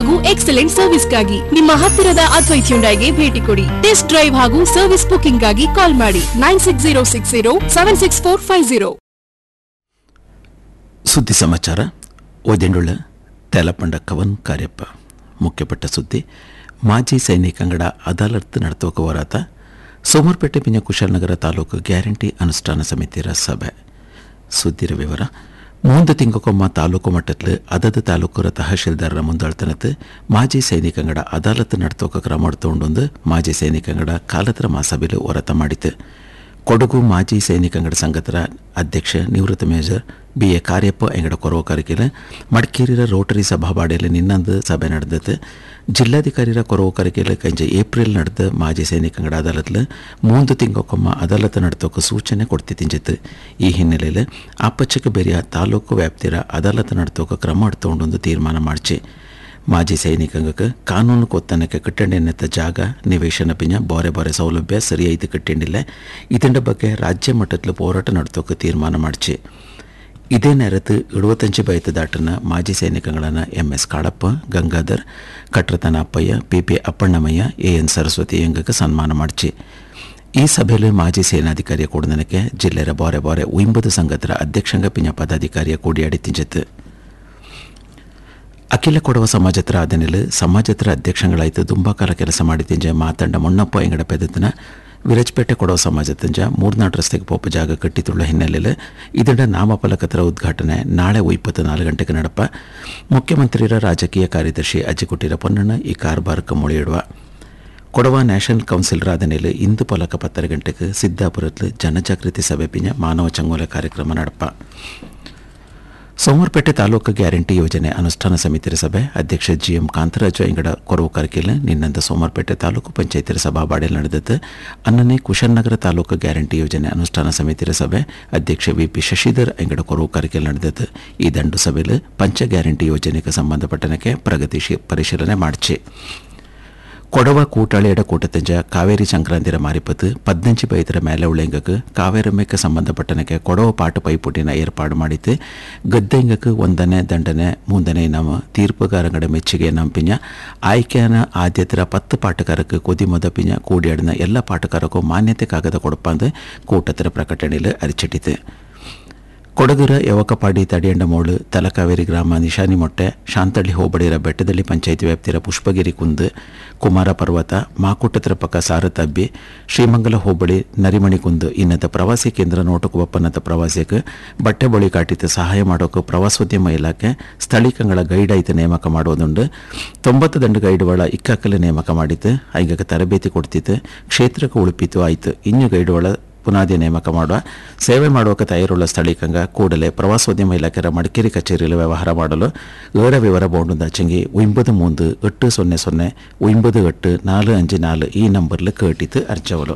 ಹಾಗೂ ಎಕ್ಸಲೆಂಟ್ ಸರ್ವಿಸ್ಗಾಗಿ ನಿಮ್ಮ ಹತ್ತಿರದ ಅದ್ವೈತ್ ಹ್ಯುಂಡೈಗೆ ಭೇಟಿ ಕೊಡಿ ಟೆಸ್ಟ್ ಡ್ರೈವ್ ಹಾಗೂ ಸರ್ವಿಸ್ ಬುಕಿಂಗ್ ಗಾಗಿ ಕಾಲ್ ಮಾಡಿ nine six zero six zero seven six four five zero ಸುದ್ದಿ ಸಮಾಚಾರ ಓದಿಂಡುಳ್ಳ ತೆಲಪಂಡ ಕವನ್ ಕಾರ್ಯಪ್ಪ ಮುಖ್ಯಪಟ್ಟ ಸುದ್ದಿ ಮಾಜಿ ಸೈನಿಕಂಗಡ ಅದಾಲತ್ ನಡತೋಕ ಹೋರಾಟ ಸೋಮರ್ಪೇಟೆ ಪಿಂಜ ಕುಶಾಲನಗರ ತಾಲೂಕು ಗ್ಯಾರಂಟಿ ಅನುಷ್ಠಾನ ಸಮಿತಿಯ ಸಭೆ ಸುದ್ದಿರ ವಿವರ ಮೂಂದು ತಿಂಗಕೊಮ್ಮ ತಾಲೂಕು ಮಟ್ಟದಲ್ಲಿ ಅದದ ತಾಲೂಕುರ ತಹಶೀಲ್ದಾರರ ಮುಂದಾಳ್ತನത്ത് ಮಾಜಿ ಸೈನಿಕಂಗಡ ಅದಾಲತ್ ನಡತೋಕ ಕ್ರಮ ತಗೊಂಡೊಂದು ಮಾಜಿ ಸೈನಿಕಂಗಡ ಕಾಲತ್ರ ಮಾಸಭೆಲು ಹೊರತ ಮಾಡಿತು ಕೊಡಗು ಮಾಜಿ ಸೈನಿಕಂಗಡ ಸಂಘತರ ಅಧ್ಯಕ್ಷ ನಿವೃತ್ತ ಮೇಜರ್ ಬಿ ಎ ಕಾರ್ಯಪ್ಪ ಎಂಗಡ ಕೊರವ ಕರಿಕೆಲ ಮಡಿಕೇರಿರ ರೋಟರಿ ಸಭಾಬಾಡಿಯಲ್ಲಿ ನಿನ್ನಂದು ಸಭೆ ನಡೆದದ್ದು ಜಿಲ್ಲಾಧಿಕಾರಿರ ಕೊರವ ಕರಿಕೆಲ ಕಂಜ ಏಪ್ರಿಲ್ ನಡೆದ ಮಾಜಿ ಸೈನಿಕಂಗಡ ಅದಾಲತ್ಲು ಮೂಂದು ತಿಂಗೊಕ್ಕೊಮ್ಮ ಅದಾಲತ್ ನಡತೋಕ ಸೂಚನೆ ಕೊಡ್ತಿದ್ದಿತ್ತು ಈ ಹಿನ್ನೆಲೆಯಲ್ಲಿ ಆಪಚ್ಚಕ ಬೆರೆಯ ತಾಲೂಕು ವ್ಯಾಪ್ತಿರ ಅದಾಲತ್ ನಡತೋಕ ಕ್ರಮ ತಗೊಂಡೊಂದು ತೀರ್ಮಾನ ಮಾಡಿಸಿ ಮಾಜಿ ಸೈನಿಕಂಗಕ್ಕೆ ಕಾನೂನು ಕೊತ್ತನಕ್ಕೆ ಕಟ್ಟಂಡೆನ್ನೆತ್ತ ಜಾಗ ನಿವೇಶನ ಪಿಂಜ ಬಾರೆ ಬಾರೆ ಸೌಲಭ್ಯ ಸರಿಯಾಯ್ತು ಕಟ್ಟಿಂಡಿಲ್ಲ ഇതിൻ്റെ ಬಗ್ಗೆ ರಾಜ್ಯ ಮಟ್ಟದಲ್ಲಿ ಹೋರಾಟ ನಡೆಸೋಕೆ ತೀರ್ಮಾನ ಮಾಡಿಸಿ ಇದೇ ನೆರತು ಎಳುವತ್ತಂಚು ಬಯತು ದಾಟನ ಮಾಜಿ ಸೈನಿಕಗಳನ್ನು ಎಂ ಎಸ್ ಕಾಳಪ್ಪ ಗಂಗಾಧರ್ ಕಟ್ರತನ Appaiah P P Appannamaiah A N Saraswati ಎಂಗಕ್ಕೆ ಸನ್ಮಾನ ಮಾಡಿಸಿ ಈ ಸಭೆಯಲ್ಲಿ ಮಾಜಿ ಸೇನಾಧಿಕಾರಿಯ ಕೂಡದನಕ್ಕೆ ಜಿಲ್ಲೆಯ ಬಾರೆ ಬಾರೆ ಉಂಬದು ಸಂಘತರ ಅಧ್ಯಕ್ಷಂಗ ಪಿಂಜ ಪದಾಧಿಕಾರಿಯ ಕೂಡಿಯಾಡಿ ತಿಂಜತ್ತು ಅಖಿಲ ಕೊಡವ ಸಮಾಜತ್ರ ಆದನೆಲು ಸಮಾಜತ್ರ ಅಧ್ಯಕ್ಷಗಳಾಯ್ತು ತುಂಬ ಕಾಲ ಕೆಲಸ ಮಾಡಿದಿಂಜ ಮಾತಂಡ ಮೊಣ್ಣಪ್ಪ ಎಂಗಡ ಪೆದತನ ವಿರಜ್ಪೇಟೆ ಕೊಡವ ಸಮಾಜತಂಜ ಮೂರ್ನಾಡು ರಸ್ತೆಗೆ ಪೋಪ ಜಾಗ ಕಟ್ಟಿತುಳ್ಳ ಹಿನ್ನೆಲೆಯಲ್ಲಿ ಇದರ ನಾಮಫಲಕತರ ಉದ್ಘಾಟನೆ ನಾಳೆ ಇಪ್ಪತ್ತು ನಾಲ್ಕು ಗಂಟೆಗೆ ನಡಪ ಮುಖ್ಯಮಂತ್ರಿರ ರಾಜಕೀಯ ಕಾರ್ಯದರ್ಶಿ ಅಜ್ಜಿಕುಟ್ಟಿರ ಪೊನ್ನಣ್ಣ ಈ ಕಾರ್ಬಾರಕ್ಕೆ ಮೊಳೆಯಿಡುವ ಕೊಡವ ನ್ಯಾಷನಲ್ ಕೌನ್ಸಿಲ್ ರಾಧನೆಯಲ್ಲಿ ಇಂದು ಫಲಕ ಪತ್ತರ ಗಂಟೆಗೆ ಸಿದ್ದಾಪುರದಲ್ಲಿ ಜನಜಾಗೃತಿ ಸಭೆ ಪಿಂಜ ಮಾನವ ಚಂಗೋಲ ಕಾರ್ಯಕ್ರಮ ನಡಪ ಸೋಮವಾರಪೇಟೆ ತಾಲೂಕು ಗ್ಯಾರಂಟಿ ಯೋಜನೆ ಅನುಷ್ಠಾನ ಸಮಿತಿಯ ಸಭೆ ಅಧ್ಯಕ್ಷ ಜಿಎಂ ಕಾಂತರಾಜು ಎಂಗಡ ಕೊರವು ಕರಕೆಲ್ ನಿನ್ನಂದ ಸೋಮವಾರಪೇಟೆ ತಾಲೂಕು ಪಂಚಾಯತಿಯ ಸಭಾಬಾಡಿಯಲ್ಲಿ ನಡೆದದ್ದು ಅನ್ನನೇ ಕುಶಾಲನಗರ ತಾಲೂಕು ಗ್ಯಾರಂಟಿ ಯೋಜನೆ ಅನುಷ್ಠಾನ ಸಮಿತಿಯ ಸಭೆ ಅಧ್ಯಕ್ಷ ವಿಪಿ ಶಶಿಧರ್ ಎಂಗಡ ಕೊರವು ಕರಕೆಲ್ ನಡೆದದ್ದು ಈ ದಂಡು ಸಭೆಯಲ್ಲಿ ಪಂಚ ಗ್ಯಾರಂಟಿ ಯೋಜನೆಗೆ ಸಂಬಂಧಪಟ್ಟನಕ್ಕೆ ಪ್ರಗತಿ ಶಿ- ಪರಿಶೀಲನೆ ಮಾಡಿಸಿ ಕೊಡವ ಕೂಟಾಳಿಯಡ ಕೂಟತಂಜ ಕಾವೇರಿ ಸಂಕ್ರಾಂತಿರ ಮಾರಿಪತ್ತು ಪದ್ನಂಚು ಬೈತರ ಮೇಲೆ ಉಳ್ಳೆಂಗಕ್ಕೆ ಕಾವೇರಮ್ಮೆಕ್ಕೆ ಸಂಬಂಧಪಟ್ಟನಕ್ಕೆ ಕೊಡವ ಪಾಟು ಪೈಪೋಟಿನ ಏರ್ಪಾಡು ಮಾಡಿತ್ತು ಗದ್ದೆಂಗಕ್ಕೆ ಒಂದನೇ ದಂಡನೆ ಮೂಂದನೇ ನಮ ತೀರ್ಪುಗಾರಂಗಡ ಮೆಚ್ಚುಗೆ ನಂಪಿಂಜ ಆಯ್ಕೆಯನ ಆದ್ಯತರ ಪತ್ತು ಪಾಟಗಾರಕ್ಕೆ ಕೊದಿಮೊದ ಪಿಂಜ ಕೂಡಿಯಾಡಿನ ಎಲ್ಲ ಪಾಟಗಾರಕ್ಕೂ ಮಾನ್ಯತೆ ಕಾಗದ ಕೊಡಪ್ಪಂದು ಕೂಟತರ ಪ್ರಕಟಣೆಯಲ್ಲಿ ಅರಿಚಿಟ್ಟಿತು ಕೊಡಗುರ ಯವಕಪಾಡಿ ತಡಿಯಂಡ ಮೋಳು ತಲಕಾವೇರಿ ಗ್ರಾಮ ನಿಶಾನಿ ಮೊಟ್ಟೆ ಶಾಂತಳ್ಳಿ ಹೋಬಳಿರ ಬೆಟ್ಟದಲ್ಲಿ ಪಂಚಾಯಿತಿ ವ್ಯಾಪ್ತಿರ ಪುಷ್ಪಗಿರಿ ಕುಂದು ಕುಮಾರ ಪರ್ವತ ಮಾಕುಟ್ಟತ್ರ ಪಕ್ಕ ಸಾರತಬ್ಬಿ ಶ್ರೀಮಂಗಲ ಹೋಬಳಿ ನರಿಮಣಿ ಕುಂದು ಇನ್ನತ ಪ್ರವಾಸಿ ಕೇಂದ್ರ ನೋಟಕ್ಕೆ ಒಪ್ಪನ್ನತ ಪ್ರವಾಸಿಗೆ ಬಟ್ಟೆ ಬಳಿ ಕಾಟಿತ ಸಹಾಯ ಮಾಡೋಕೆ ಪ್ರವಾಸೋದ್ಯಮ ಇಲಾಖೆ ಸ್ಥಳೀಕಗಳ ಗೈಡ್ ಆಯ್ತು ನೇಮಕ ಮಾಡೋದುಂಡು ತೊಂಬತ್ತು ದಂಡು ಗೈಡ್ ಒಳ ಇಕ್ಕಾಕಲೆ ನೇಮಕ ಮಾಡಿತ್ತು ಐಗಕ್ಕೆ ತರಬೇತಿ ಕೊಡ್ತಿತ್ತು ಕ್ಷೇತ್ರಕ್ಕೆ ಉಳುಪಿತು ಆಯ್ತು ಇನ್ನು ಗೈಡ್ ಒಳ ಪುನಾದಿ ನೇಮಕ ಮಾಡುವ ಸೇವೆ ಮಾಡುವಕ್ಕೆ ತಯಾರುಳ್ಳ ಸ್ಥಳೀಕಂಗ ಕೂಡಲೇ ಪ್ರವಾಸೋದ್ಯಮ ಇಲಾಖೆಯ ಮಡಿಕೇರಿ ಕಚೇರಿಯಲ್ಲಿ ವ್ಯವಹಾರ ಮಾಡಲು ಏರ ವಿವರ ಬೋಂಡು ಚಂಗಿ ಒಂಬದು ಮೂಂದು ಎಟ್ಟು ಸೊನ್ನೆ ಸೊನ್ನೆ ಒಂಬದು ಎಟ್ಟು ನಾಲು ಅಂಜು ನಾಲು ಈ ನಂಬರ್ಲು ಕೇಟಿತ್ತು ಅರ್ಜವಲು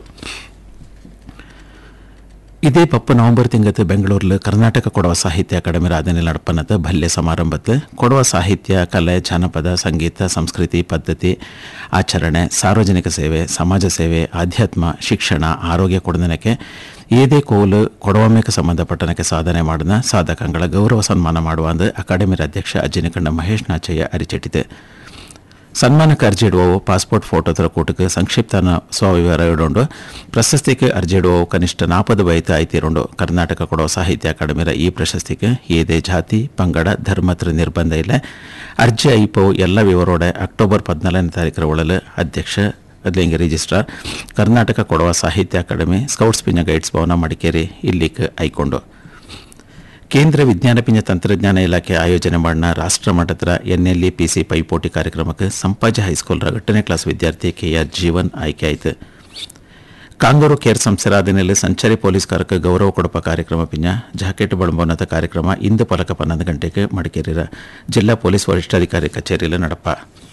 ಇದೇ ಪಪ್ಪ ನವೆಂಬರ್ ತಿಂಗತ್ತು ಬೆಂಗಳೂರಲ್ಲಿ ಕರ್ನಾಟಕ ಕೊಡವ ಸಾಹಿತ್ಯ ಅಕಾಡೆಮಿ ರಾಧನೆ ನಡಪನದ ಭಲ್ಯ ಸಮಾರಂಭತ್ತು ಕೊಡವ ಸಾಹಿತ್ಯ ಕಲೆ ಜಾನಪದ ಸಂಗೀತ ಸಂಸ್ಕೃತಿ ಪದ್ಧತಿ ಆಚರಣೆ ಸಾರ್ವಜನಿಕ ಸೇವೆ ಸಮಾಜ ಸೇವೆ ಆಧ್ಯಾತ್ಮ ಶಿಕ್ಷಣ ಆರೋಗ್ಯ ಕೊಡದನಕ್ಕೆ ಏದೇ ಕೋಲು ಕೊಡವಮ್ಮೆಗೆ ಸಂಬಂಧಪಟ್ಟನಕ್ಕೆ ಸಾಧನೆ ಮಾಡಿದ ಸಾಧಕಂಗಳ ಗೌರವ ಸನ್ಮಾನ ಮಾಡುವ ಅಂದು ಅಕಾಡೆಮಿ ಅಧ್ಯಕ್ಷ ಅಜ್ಜಿನಕಂಡ ಮಹೇಶ್ ನಾಚಯ್ಯ ಅರಿಚಿಟ್ಟಿದೆ ಸನ್ಮಾನಕ್ಕೆ ಅರ್ಜಿ ಇಡುವವು ಪಾಸ್ಪೋರ್ಟ್ ಫೋಟೋ ತರ ಕೂಟಕ್ಕೆ ಸಂಕ್ಷಿಪ್ತನ ಸ್ವವಿವರ ಇಡೋಂಡು ಪ್ರಶಸ್ತಿಗೆ ಅರ್ಜಿ ಇಡುವವು ಕನಿಷ್ಠ ನಾಪದು ಬಯತ ಆಯ್ತಿರೋಂಡು ಕರ್ನಾಟಕ ಕೊಡೋ ಸಾಹಿತ್ಯ ಅಕಾಡೆಮಿರ ಈ ಪ್ರಶಸ್ತಿಗೆ ಏದೇ ಜಾತಿ ಪಂಗಡ ಧರ್ಮತ್ರ ನಿರ್ಬಂಧ ಇಲ್ಲ ಅರ್ಜಿ ಐಪವು ಎಲ್ಲ ವಿವರೋಡೆ ಅಕ್ಟೋಬರ್ ಹದಿನಾಲ್ಕನೇ ತಾರೀಕರ ಒಳಲು ಅಧ್ಯಕ್ಷ ಅದ್ಲಿಂಗ ರಿಜಿಸ್ಟ್ರಾರ್ ಕರ್ನಾಟಕ ಕೊಡವ ಸಾಹಿತ್ಯ ಅಕಾಡೆಮಿ ಸ್ಕೌಟ್ಸ್ ಪಿಂಜ ಗೈಡ್ಸ್ ಭವನ ಮಡಿಕೇರಿ ಇಲ್ಲಿಗೆ ಐಕೊಂಡು ಕೇಂದ್ರ ವಿಜ್ಞಾನ ಪಿಂಜ ತಂತ್ರಜ್ಞಾನ ಇಲಾಖೆ ಆಯೋಜನೆ ಮಾಡಿದ ರಾಷ್ಟ್ರ ಮಟ್ಟದ ಎನ್ಎಲ್ಇ ಪಿಸಿ ಪೈಪೋಟಿ ಕಾರ್ಯಕ್ರಮಕ್ಕೆ ಸಂಪಾಜ ಹೈಸ್ಕೂಲ್ ಎಂಟನೇ ಕ್ಲಾಸ್ ವಿದ್ಯಾರ್ಥಿ ಕೆ ಆರ್ ಜೀವನ್ ಆಯ್ಕೆ ಆಯಿತು ಕಾಂಗೂರು ಕೇರ್ ಸಂಸ್ಥೆರಾದಿನಲ್ಲಿ ಸಂಚಾರಿ ಪೊಲೀಸ್ಕಾರಕ್ಕೆ ಗೌರವ ಕೊಡಪ ಕಾರ್ಯಕ್ರಮ ಪಿಂಜ ಜಾಕೆಟ್ ಬಳಂಬೋನದ ಕಾರ್ಯಕ್ರಮ ಇಂದು ಪಲಕ ಪನ್ನೊಂದು ಗಂಟೆಗೆ ಮಡಿಕೇರಿಯ ಜಿಲ್ಲಾ ಪೊಲೀಸ್ ವರಿಷ್ಠಾಧಿಕಾರಿ ಕಚೇರಿಯಲ್ಲಿ ನಡಪ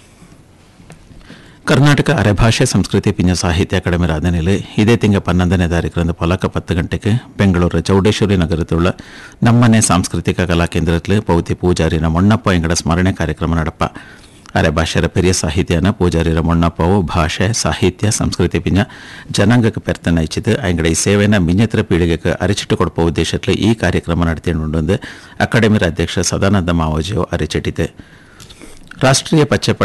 ಕರ್ನಾಟಕ ಅರೆಭಾಷೆ ಸಂಸ್ಕೃತಿ ಪಿಂಜ ಸಾಹಿತ್ಯ ಅಕಾಡೆಮಿ ರಾಧನೆಯಲ್ಲಿ ಇದೇ ತಿಂಗ ಪನ್ನೊಂದನೇ ತಾರೀಕರಂದು ಫಲಕ ಪತ್ತು ಗಂಟೆಗೆ ಬೆಂಗಳೂರು ಚೌಡೇಶ್ವರಿ ನಗರದುಳ್ಳ ನಮ್ಮನೆ ಸಾಂಸ್ಕೃತಿಕ ಕಲಾ ಕೇಂದ್ರದಲ್ಲಿ ಪೌತಿ ಪೂಜಾರಿನ ಮೊಣ್ಣಪ್ಪ ಎಂಗಡ ಸ್ಮರಣೆ ಕಾರ್ಯಕ್ರಮ ನಡಪ ಅರೆಭಾಷೆರ ಪೆರಿಯ ಸಾಹಿತ್ಯನ ಪೂಜಾರಿರ ಮೊಣ್ಣಪ್ಪವು ಭಾಷೆ ಸಾಹಿತ್ಯ ಸಂಸ್ಕೃತಿ ಪಿಂಜ ಜನಾಂಗಕ್ಕೆ ಪೆರ್ತನ ಇಚ್ಚಿತು ಎಂಗಡ ಈ ಸೇವೆನ ಮಿನ್ಯತ್ರ ಪೀಳಿಗೆಗೆ ಅರಿಚಿಟ್ಟು ಕೊಡುವ ಉದ್ದೇಶದಲ್ಲಿ ಈ ಕಾರ್ಯಕ್ರಮ ನಡೆತಿಕೊಂಡು ಅಕಾಡೆಮಿ ಅಧ್ಯಕ್ಷ ಸದಾನಂದ ಮಾವೋಜಿಯು ಅರಿಚಿಟ್ಟಿದೆ ರಾಷ್ಟ್ರೀಯ ಪಚ್ಚೆ